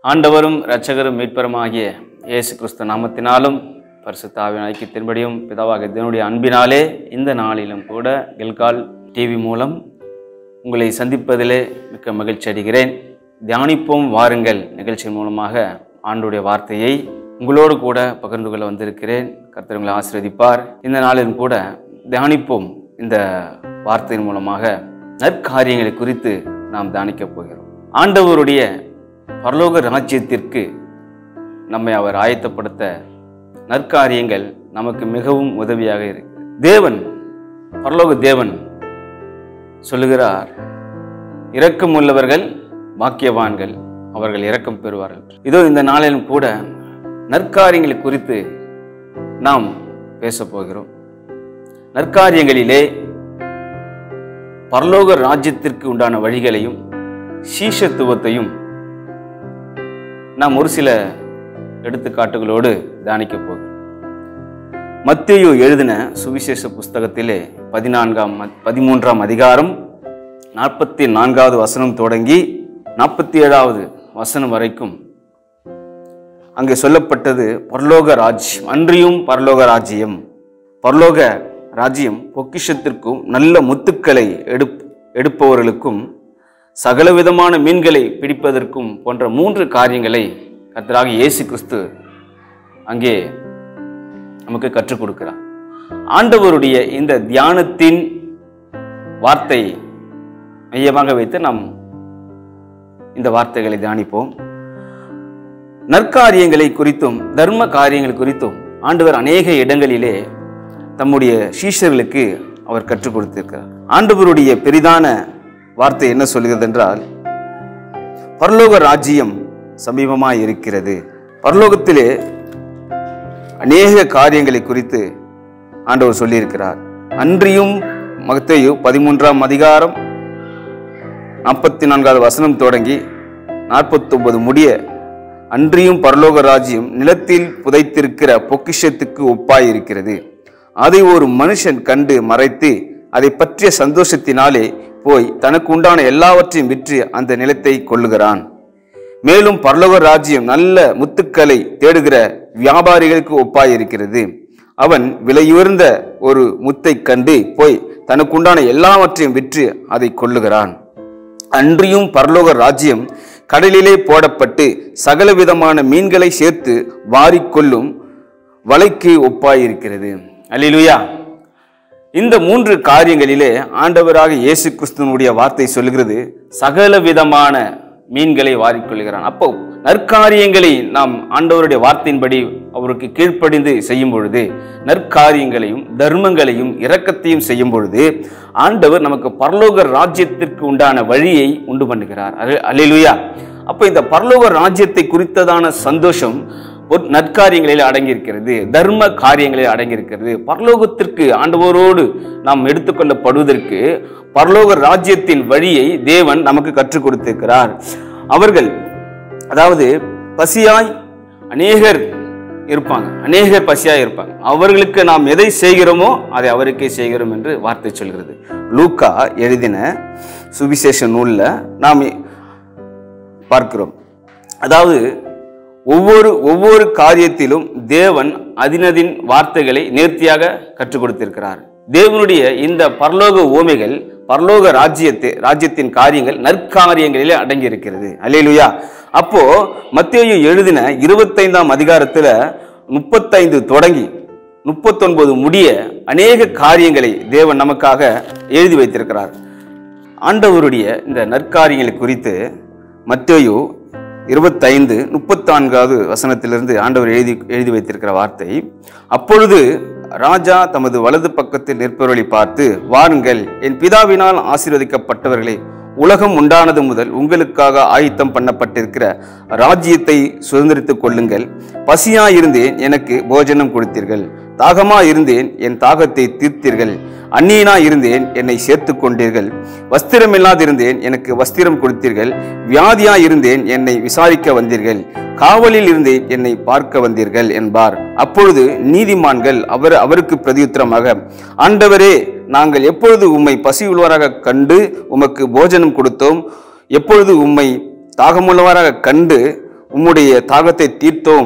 ஆண்டவரும் இரட்சகரும் மீட்பருமாகிய இயேசு கிறிஸ்து நாமத்தினாலும் பரிசுத்தாவின் ஐக்கியத்தின்படியும் பிதாவாக தேவனுடைய அன்பினாலே இந்த நாளிலும் கூட கில்கால் டிவி மூலம் உங்களை சந்திப்பதிலே மிக்க மகிழ்ச்சி அடைகிறேன் தியானிப்போம் வாருங்கள் நிகழ்ச்சி மூலமாக ஆண்டுடைய வார்த்தையை உங்களோடு கூட பகிர்ந்து கொள்ள வந்திருக்கிறேன் கர்த்தர் உங்களை ஆசீர்வதிப்பார் இந்த நாளிலும் கூட தியானிப்போம் இந்த வார்த்தையின் மூலமாக நற்காரியங்களை குறித்து நாம் தியானிக்கப் போகிறோம் ஆண்டவருடைய பரலோக ராஜ்யத்திற்கு நம்மை அவர் ஆயத்தப்படுத்த நற்காரியங்கள் நமக்கு மிகவும் உதவியாக இருக்கு தேவன் பரலோக தேவன் சொல்லுகிறார் இரக்கம் உள்ளவர்கள் பாக்கியவான்கள் அவர்கள் இரக்கம் பெறுவார்கள் இதோ இந்த நாளிலும் கூட நற்காரியங்களை குறித்து நாம் பேசப் போகிறோம் நற்காரியங்களிலே பரலோக ராஜ்யத்திற்கு உண்டான வழிகளையும் சீஷத்துவத்தையும் நாம் ஒரு சில எடுத்துக்காட்டுகளோடு தியானிக்கப் போகிறோம் மத்தேயு எழுதின சுவிசேஷ புஸ்தகத்திலே பதினான்காம் ம- பதிமூன்றாம் அதிகாரம் நாற்பத்தி நான்காவது வசனம் தொடங்கி நாற்பத்தி ஏழாவது வசனம் வரைக்கும் அங்கே சொல்லப்பட்டது பரலோக ராஜ்யம் அன்றியும் பரலோக ராஜ்யம் பரலோக ராஜ்யம் பொக்கிஷத்திற்கும் நல்ல முத்துக்களை எடுப் எடுப்பவர்களுக்கும் சகலவிதமான மீன்களை பிடிப்பதற்கும் போன்ற மூன்று காரியங்களை கர்த்தராக இயேசு கிறிஸ்து அங்கே நமக்கு கற்றுக் கொடுக்கிறார் ஆண்டவருடைய இந்த தியானத்தின் வார்த்தை மையமாக வைத்து நாம் இந்த வார்த்தைகளை தியானிப்போம் நற்காரியங்களை குறித்தும் தர்ம காரியங்கள் குறித்தும் ஆண்டவர் அநேக இடங்களிலே தம்முடைய சீஷர்களுக்கு அவர் கற்றுக் கொடுத்திருக்கிறார் ஆண்டவருடைய பெரிதான வார்த்தை என்ன சொல்கிறது என்றால் பரலோக ராஜ்யம் சமீபமாய் இருக்கிறது பரலோகத்திலே அநேக காரியங்களை குறித்து ஆண்டவர் சொல்லியிருக்கிறார் அன்றியும் மகத்தேயு பதிமூன்றாம் அதிகாரம் நாற்பத்தி நான்காவது வசனம் தொடங்கி நாற்பத்தொன்பது முடிய அன்றியும் பரலோக ராஜ்யம் நிலத்தில் புதைத்திருக்கிற பொக்கிஷத்துக்கு ஒப்பாயிருக்கிறது அதை ஒரு மனுஷன் கண்டு மறைத்து அதை பற்றிய சந்தோஷத்தினாலே போய் தனக்கு உண்டான எல்லாவற்றையும் விற்று அந்த நிலத்தை கொள்ளுகிறான் மேலும் பரலோக ராஜ்யம் நல்ல முத்துக்களை தேடுகிற வியாபாரிகளுக்கு ஒப்பாயிருக்கிறது அவன் விலையுயர்ந்த ஒரு முத்தை கண்டு போய் தனக்குண்டான எல்லாவற்றையும் விற்று அதை கொள்ளுகிறான் அன்றியும் பரலோக ராஜ்யம் கடலிலே போடப்பட்டு சகலவிதமான மீன்களை சேர்த்து வாரிக்கொள்ளும் வலைக்கு ஒப்பாயிருக்கிறது அல்லேலூயா இந்த மூன்று காரியங்களிலே ஆண்டவராக இயேசு கிறிஸ்துவனுடைய வார்த்தை சொல்கிறது சகல விதமான மீன்களை வாரிக்கொள்கிறான் அப்போ நற்காரியங்களை நாம் ஆண்டவருடைய வார்த்தையின்படி அவருக்கு கீழ்ப்படிந்து செய்யும் பொழுது நற்காரியங்களையும் தர்மங்களையும் இரக்கத்தையும் செய்யும் பொழுது ஆண்டவர் நமக்கு பரலோக ராஜ்யத்திற்கு உண்டான வழியை உண்டு பண்ணுகிறார் அல்லேலூயா அப்போ இந்த பரலோக ராஜ்யத்தை குறித்ததான சந்தோஷம் ஒரு நற்காரியங்களில் அடங்கியிருக்கிறது தர்ம காரியங்களில் அடங்கியிருக்கிறது பரலோகத்திற்கு ஆண்டவரோடு நாம் எடுத்துக்கொள்ளப்படுவதற்கு பரலோக ராஜ்யத்தின் வழியை தேவன் நமக்கு கற்றுக் கொடுத்திருக்கிறார் அவர்கள் அதாவது பசியாய் அநேகர் இருப்பாங்க அநேகர் பசியாய் இருப்பாங்க அவர்களுக்கு நாம் எதை செய்கிறோமோ அதை அவருக்கே செய்கிறோம் என்று வார்த்தை சொல்கிறது லூக்கா எழுதின சுவிசேஷ நூலில் நாம் பார்க்கிறோம் அதாவது ஒவ்வொரு ஒவ்வொரு காரியத்திலும் தேவன் அதினதின் வார்த்தைகளை நேர்த்தியாக கற்றுக் கொடுத்திருக்கிறார் தேவனுடைய இந்த பரலோக ஓமைகள் பரலோக ராஜ்யத்தை ராஜ்யத்தின் காரியங்கள் நற்காரியங்களிலே அடங்கி இருக்கிறது அல்லேலுயா அப்போ மத்தேயு எழுதின இருபத்தைந்தாம் அதிகாரத்துல முப்பத்தைந்து தொடங்கி முப்பத்தொன்பது முடிய அநேக காரியங்களை தேவன் நமக்காக எழுதி வைத்திருக்கிறார் ஆண்டவருடைய இந்த நற்காரியங்களை குறித்து மத்தேயு இருபத்தைந்து முப்பத்தான்காவது வசனத்திலிருந்து ஆண்டவர் எழுதி எழுதி வைத்திருக்கிற வார்த்தை அப்பொழுது ராஜா தமது வலது பக்கத்தில் நிற்பவர்களை பார்த்து வாருங்கள் என் பிதாவினால் ஆசீர்வதிக்கப்பட்டவர்களே உலகம் உண்டானது முதல் உங்களுக்காக ஆயத்தம் பண்ணப்பட்டிருக்கிற ராஜ்யத்தை சுதந்திரித்துக் கொள்ளுங்கள் பசியாயிருந்தேன் எனக்கு போஜனம் கொடுத்தீர்கள் தாகமா இருந்தேன் என் தாகத்தை தீர்த்தீர்கள் அந்நியனா இருந்தேன் என்னை சேர்த்து கொண்டீர்கள் வஸ்திரமில்லாதிருந்தேன் எனக்கு வஸ்திரம் கொடுத்தீர்கள் வியாதியா இருந்தேன் என்னை விசாரிக்க வந்தீர்கள் காவலில் இருந்தேன் என்னை பார்க்க வந்தீர்கள் என்பார் அப்பொழுது நீதிமான்கள் அவர் அவருக்கு பிரதியுத்தரமாக ஆண்டவரே நாங்கள் எப்பொழுது உம்மை பசி உள்ளவராக கண்டு உமக்கு போஜனம் கொடுத்தோம் எப்பொழுது உம்மை தாகமுள்ளவராக கண்டு உம்முடைய தாகத்தை தீர்த்தோம்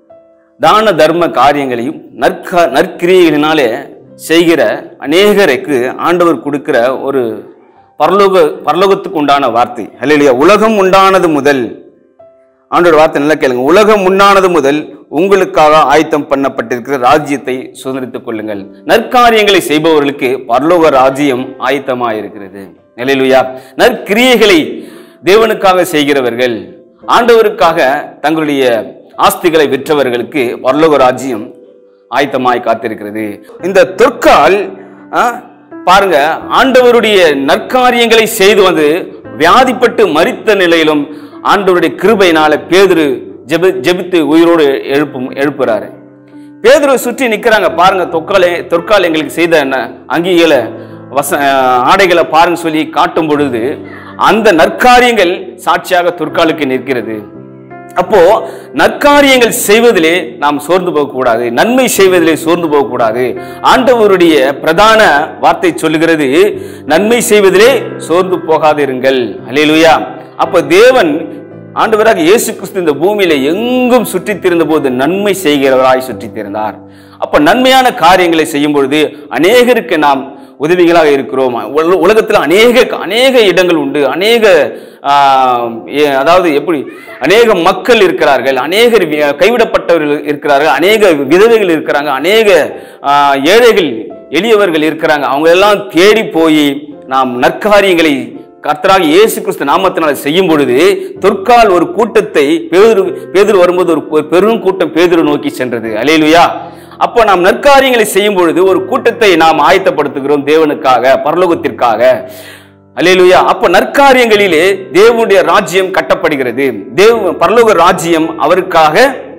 தான தர்ம காரியங்களையும் நற்க நற்கிரியைகளினாலே செய்கிற அநேகருக்கு ஆண்டவர் கொடுக்கிற ஒரு பரலோக பரலோகத்துக்கு உண்டான வார்த்தை அல்லையா உலகம் உண்டானது முதல் ஆண்டவர் வார்த்தை நல்லா கேளுங்க உலகம் உண்டானது முதல் உங்களுக்காக ஆயத்தம் பண்ணப்பட்டிருக்கிற ராஜ்யத்தை சுதந்திரித்துக் கொள்ளுங்கள் நற்காரியங்களை செய்பவர்களுக்கு பரலோக ராஜ்யம் ஆயத்தமாயிருக்கிறது நிலையிலுயா நற்கிரியைகளை தேவனுக்காக செய்கிறவர்கள் ஆண்டவருக்காக தங்களுடைய ஆஸ்திகளை விற்றவர்களுக்கு பரலோக ராஜ்யம் ஆயத்தமாய் காத்திருக்கிறது இந்த தொற்கால் ஆ, பாருங்க ஆண்டவருடைய நற்காரியங்களை செய்து வந்து வியாதிப்பட்டு மரித்த நிலையிலும் ஆண்டவருடைய கிருபையினால பேதுரு ஜெபி ஜெபித்து உயிரோடு எழுப்பும் எழுப்புறாரு பேதுருவை சுற்றி நிக்கிறாங்க பாருங்க தொக்காலே தொற்கால் எங்களுக்கு செய்த ந- அங்கிகளை வச அஹ், ஆடைகளை பாருங்க சொல்லி காட்டும் பொழுது அந்த நற்காரியங்கள் சாட்சியாக தொற்காலுக்கு நிற்கிறது அப்போ நற்காரியங்கள் செய்வதிலே நாம் சோர்ந்து போகக்கூடாது நன்மை செய்வதிலே சோர்ந்து போகக்கூடாது ஆண்டவருடைய பிரதான வார்த்தை சொல்லுகிறது நன்மை செய்வதிலே சோர்ந்து போகாதிருங்கள் அல்லேலூயா அப்ப தேவன் ஆண்டவராக இயேசு கிறிஸ்து இந்த பூமியில எங்கும் சுற்றித் திரிந்த போது நன்மை செய்கிறவராய் சுற்றித் திரிந்தார் அப்ப நன்மையான காரியங்களை செய்யும் பொழுது அநேகருக்கு நாம் உதவிகளாக இருக்கிறோம் உல- உலகத்தில் அநேக அநேக இடங்கள் உண்டு அநேக ஆஹ், ஏ- அதாவது எப்படி அநேக மக்கள் இருக்கிறார்கள் அநேகர் வி- கைவிடப்பட்டவர்கள் இருக்கிறார்கள் அநேக விதவைகள் இருக்கிறாங்க அநேக ஆஹ், ஏழைகள் எளியவர்கள் இருக்கிறாங்க அவங்க எல்லாம் தேடி போய் நாம் நற்காரியங்களை கர்த்தராக இயேசு கிறிஸ்து நாமத்தினால செய்யும் பொழுது தொற்கால் ஒரு கூட்டத்தை பேதுரு பேதுரு வரும்போது ஒரு ஒரு பெரும் கூட்டம் பேதுரு நோக்கி சென்றது அலேலுயா அப்போ நாம் நற்காரியங்களை செய்யும் பொழுது ஒரு கூட்டத்தை நாம் ஆயத்தப்படுத்துகிறோம் தேவனுக்காக பரலோகத்திற்காக அல்லேலூயா அப்ப நற்காரியங்களிலே தேவனுடைய ராஜ்யம் கட்டப்படுகிறது தேவ பரலோக ராஜ்யம் அவருக்காக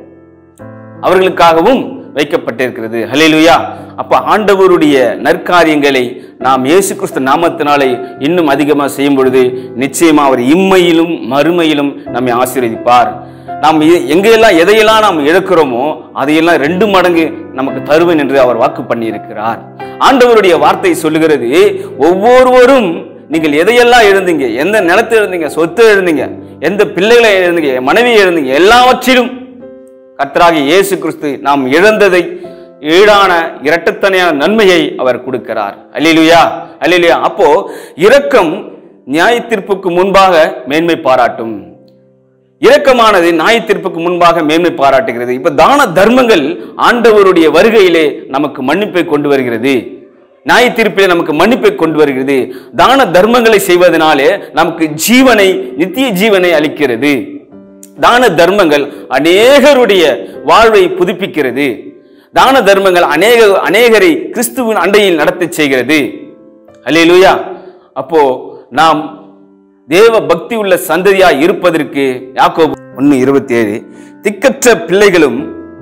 அவர்களுக்காகவும் வைக்கப்பட்டிருக்கிறது ஹalleluya அப்ப ஆண்டவருடைய நற்காரியங்களை நாம் இயேசு கிறிஸ்து நாமத்தினாலே இன்னும் அதிகமாக செய்யும் பொழுது நிச்சயமா அவர் இம்மையிலும் மறுமையிலும் நம்மை ஆசீர்வதிப்பார் நாம் எ- எங்கெல்லாம் எதையெல்லாம் நாம் இழக்கிறோமோ அதையெல்லாம் ரெண்டு மடங்கு நமக்கு தருவேன் என்று அவர் வாக்கு பண்ணியிருக்கிறார் ஆண்டவருடைய வார்த்தை சொல்லுகிறது ஒவ்வொருவரும் நீங்கள் எதையெல்லாம் எழுந்தீங்க எந்த நிலத்தை எழுந்தீங்க சொத்து எழுந்தீங்க எந்த பிள்ளைகளை எழுந்தீங்க மனைவியை எழுந்தீங்க எல்லாவற்றிலும் கர்த்தராகிய இயேசு கிறிஸ்து நாம் இழந்ததை ஈடான இரட்டத்தனையான நன்மையை அவர் கொடுக்கிறார் அல்லேலூயா அல்லேலூயா அப்போ இரக்கம் நியாய தீர்ப்புக்கு முன்பாக மேன்மை பாராட்டும் இரக்கமானது நியாய தீர்ப்புக்கு முன்பாக மேன்மை பாராட்டுகிறது இப்ப தான தர்மங்கள் ஆண்டவருடைய வருகையிலே நமக்கு மன்னிப்பை கொண்டு வருகிறது நியாய தீர்ப்பிலே நமக்கு மன்னிப்பை கொண்டு வருகிறது தான தர்மங்களை செய்வதனாலே நமக்கு ஜீவனை நித்திய ஜீவனை அளிக்கிறது தான தர்மங்கள் அநேகருடைய வாழ்வை புதுப்பிக்கிறது தான தர்மங்கள் அநேக அநேகரை கிறிஸ்துவின் அண்டையில் நடத்தச் செய்கிறது அல்லேலூயா அப்போ நாம் தேவ பக்தி உள்ள சந்ததியா இருப்பதற்கு யாக்கோபு ஒன்னு இருபத்தி ஏழு திக்கற்ற பிள்ளைகளும்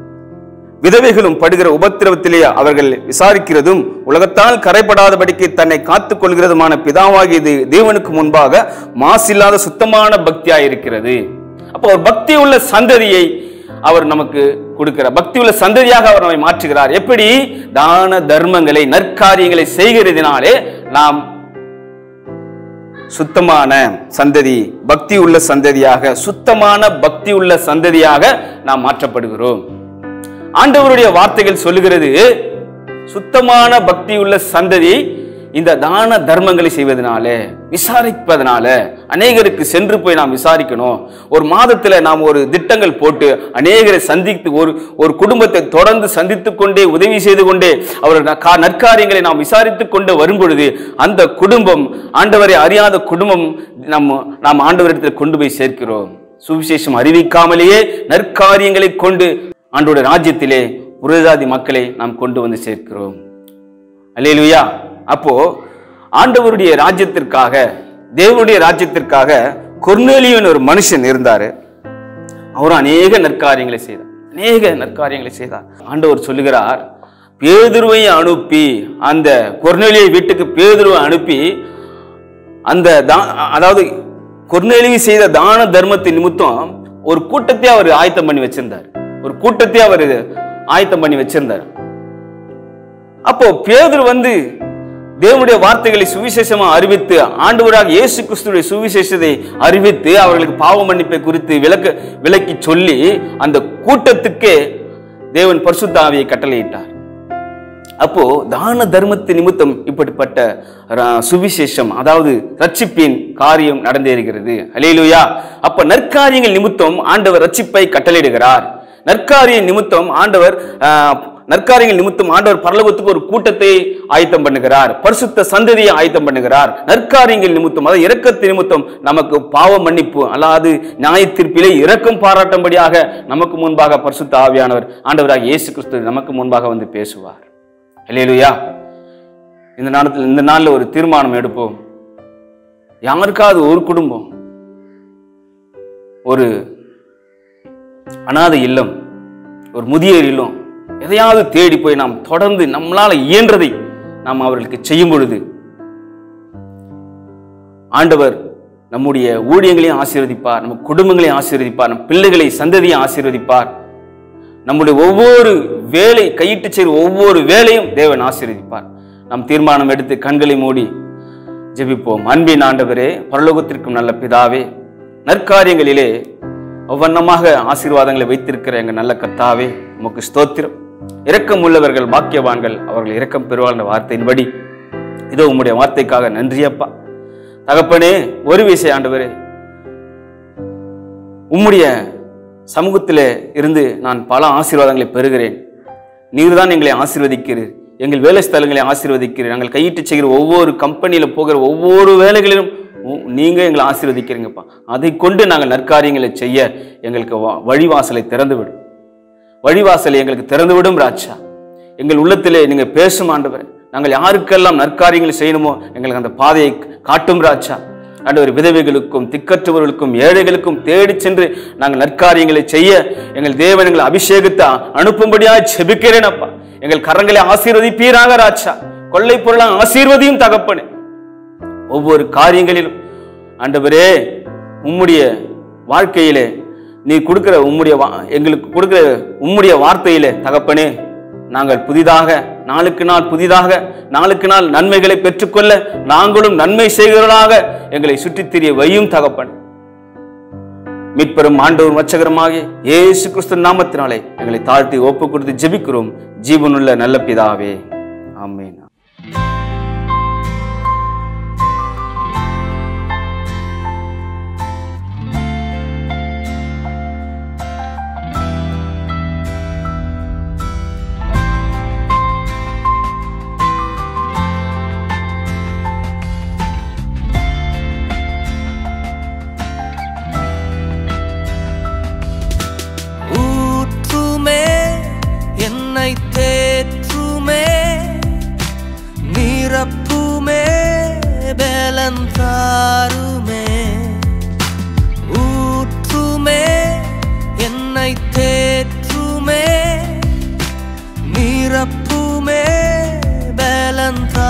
விதவைகளும் படுகிற உபத்திரவத்திலே அவர்கள் விசாரிக்கிறதும் உலகத்தால் கரைபடாதபடிக்கு தன்னை காத்துக் கொள்கிறதுமான பிதாவாகியது தேவனுக்கு முன்பாக மாசில்லாத சுத்தமான பக்தியா இருக்கிறது அப்போ ஒரு பக்தி உள்ள சந்ததியை அவர் நமக்கு கொடுக்கிறார் பக்தி உள்ள சந்ததியாக அவர் நம்மை மாற்றுகிறார் எப்படி தான தர்மங்களை நற்காரியங்களை செய்கிறதினாலே நாம் சுத்தமான சந்ததி பக்தி உள்ள சந்ததியாக சுத்தமான பக்தி உள்ள சந்ததியாக நாம் மாற்றப்படுகிறோம் ஆண்டவருடைய வார்த்தைகள் சொல்லுகிறது சுத்தமான பக்தி உள்ள சந்ததி இந்த தான தர்மங்களை செய்வதனால விசாரிப்பதனால அநேகருக்கு சென்று போய் நாம் விசாரிக்கணும் ஒரு மாதத்துல நாம் ஒரு திட்டங்கள் போட்டு அநேகரை சந்தித்து ஒரு ஒரு குடும்பத்தை தொடர்ந்து சந்தித்துக் கொண்டே உதவி செய்து கொண்டே அவர் நற்கா- நற்காரியங்களை நாம் விசாரித்துக் கொண்டு வரும் பொழுது அந்த குடும்பம் ஆண்டவரை அறியாத குடும்பம் நம்ம நாம் ஆண்டவரிடத்தில் கொண்டு போய் சேர்க்கிறோம் சுவிசேஷம் அறிவிக்காமலேயே நற்காரியங்களை கொண்டு ஆண்டோட ராஜ்யத்திலே புரஜாதி மக்களை நாம் கொண்டு வந்து சேர்க்கிறோம் அல்லேலூயா அப்போ ஆண்டவருடைய ராஜ்யத்திற்காக தேவனுடைய ராஜ்யத்திற்காக கொர்நேலியன் ஒரு மனுஷன் இருந்தாரு அவரும் அநேக நற்காரியங்களை செய்தார் அநேக நற்காரியங்களை செய்தார் ஆண்டவர் சொல்லுகிறார் பேதுருவை அனுப்பி அந்த கொர்நேலியை வீட்டுக்கு பேதுருவை அனுப்பி அந்த தா- அதாவது கொர்நேலியை செய்த தான தர்மத்தின் நிமித்தம் ஒரு கூட்டத்தை அவர் ஆயத்தம் பண்ணி வச்சிருந்தார் ஒரு கூட்டத்தை அவர் ஆயத்தம் பண்ணி வச்சிருந்தார் அப்போ பேதுரு வந்து தேவனுடைய வார்த்தைகளை சுவிசேஷமா அறிவித்து ஆண்டவராக இயேசு கிறிஸ்துடைய சுவிசேஷத்தை அறிவித்து அவர்களுக்கு பாவ மன்னிப்பை குறித்து விளக்க விளக்கி சொல்லி அந்த கூட்டத்துக்கே தேவன் பரிசுத்த ஆவியை கட்டளையிட்டார் அப்போ தான தர்மத்து நிமித்தம் இப்படிப்பட்ட ர- சுவிசேஷம் அதாவது ரட்சிப்பின் காரியம் நடந்தேறுகிறது அலேலுயா அப்ப நற்காரியங்கள் நிமித்தம் ஆண்டவர் ரட்சிப்பை கட்டளையிடுகிறார் நற்காரிய நிமித்தம் ஆண்டவர் ஆஹ், நற்காரியங்கள் நிமித்தம் ஆண்டவர் பரலோகத்துக்கு ஒரு கூட்டத்தை ஆயத்தம் பண்ணுகிறார் பரிசுத்த சந்ததியை ஆயத்தம் பண்ணுகிறார் நற்காரியங்கள் நிமித்தம் அதாவது இரக்கத்து நிமித்தம் நமக்கு பாவ மன்னிப்பு அல்லாது நியாய தீர்ப்பிலே இரக்கம் பாராட்டும்படியாக நமக்கு முன்பாக பரிசுத்த ஆவியானவர் ஆண்டவராக இயேசு கிறிஸ்து நமக்கு முன்பாக வந்து பேசுவார் அல்லேலூயா இந்த நாளத்தில் இந்த நாளில் ஒரு தீர்மானம் எடுப்போம் யாருக்காவது ஒரு குடும்பம் ஒரு அனாதை இல்லம் ஒரு முதியோர் இல்லம் எதையாவது தேடி போய் நாம் தொடர்ந்து நம்மளால இயன்றதை நாம் அவர்களுக்கு செய்யும் பொழுது ஆண்டவர் நம்முடைய ஊழியங்களையும் ஆசீர்வதிப்பார் நம்ம குடும்பங்களையும் ஆசீர்வதிப்பார் நம் பிள்ளைகளை சந்ததியை ஆசீர்வதிப்பார் நம்முடைய ஒவ்வொரு வேலை கையிட்டு செய்கிற ஒவ்வொரு வேலையும் தேவன் ஆசீர்வதிப்பார் நாம் தீர்மானம் எடுத்து கண்களை மூடி ஜெபிப்போம் அன்பின் ஆண்டவரே பரலோகத்திற்கும் நல்ல பிதாவே நற்காரியங்களிலே ஒவ்வொன்னமாக ஆசீர்வாதங்களை வைத்திருக்கிற எங்க நல்ல கர்த்தாவே உமக்கு ஸ்தோத்திரம் இரக்கம் உள்ளவர்கள் பாக்கியவான்கள் அவர்கள் இரக்கம் பெறுவார் என்ற வார்த்தையின்படி இதோ உம்முடைய வார்த்தைக்காக நன்றியப்பா தகப்பனே ஒரு விஷயம் ஆண்டவரே உம்முடைய சமூகத்தில் இருந்து நான் பல ஆசீர்வாதங்களை பெறுகிறேன் நீர்தான் எங்களை ஆசீர்வதிக்கிறீர் எங்கள் வேலை ஸ்தலங்களை ஆசீர்வதிக்கிறீர் நாங்கள் கையிட்டு செய்கிற ஒவ்வொரு கம்பெனியில் போகிற ஒவ்வொரு வேலைகளிலும் உ- நீங்க எங்களை ஆசீர்வதிக்கிறீங்கப்பா அதை கொண்டு நாங்கள் நற்காரியங்களை செய்ய எங்களுக்கு வ- வழிவாசலை திறந்து விடும் வழிவாசலை எங்களுக்கு திறந்து விடும் ராஜா எங்கள் உள்ளத்திலே நீங்க பேசும் ஆண்டவரே நாங்கள் யாருக்கெல்லாம் நற்காரியங்களை செய்யணுமோ எங்களுக்கு அந்த பாதையை காட்டும் ராஜா ஆண்டவர் விதவைகளுக்கும் திக்கற்றவர்களுக்கும் ஏழைகளுக்கும் தேடி சென்று நாங்கள் நற்காரியங்களை செய்ய எங்கள் தேவன் எங்களை அபிஷேகத்தை அனுப்பும்படியாக செபிக்கிறேன் அப்பா எங்கள் கரங்களை ஆசீர்வதிப்பீராக ராஜா கொள்ளை பொருளாக ஆசீர்வதியும் தகப்பனே ஒவ்வொரு காரியங்களிலும் ஆண்டவரே உம்முடைய வாழ்க்கையிலே நீ கொடுக்கிற உம்முடைய வா- எங்களுக்கு கொடுக்கிற உம்முடைய வார்த்தையிலே தகப்பனே நாங்கள் புதிதாக நாளுக்கு நாள் புதிதாக நாளுக்கு நாள் நன்மைகளை பெற்றுக்கொள்ள நாங்களும் நன்மை செய்கிறவர்களாக எங்களை சுற்றித் திரிய வையும் தகப்பன் மீட்பெரும் ஆண்டவர் மச்சகரமாக இயேசு கிறிஸ்து நாமத்தினாலே எங்களை தாழ்த்தி ஒப்பு கொடுத்து ஜெபிக்கிறோம் ஜீவனுள்ள நல்ல பிதாவே ஆமென் ஊற்றுமே என்னை தேற்றுமே நிரப்புமே பலன் தாருமே ஊற்றுமே என்னை தேற்றுமே நிரப்புமே பலன் தாருமே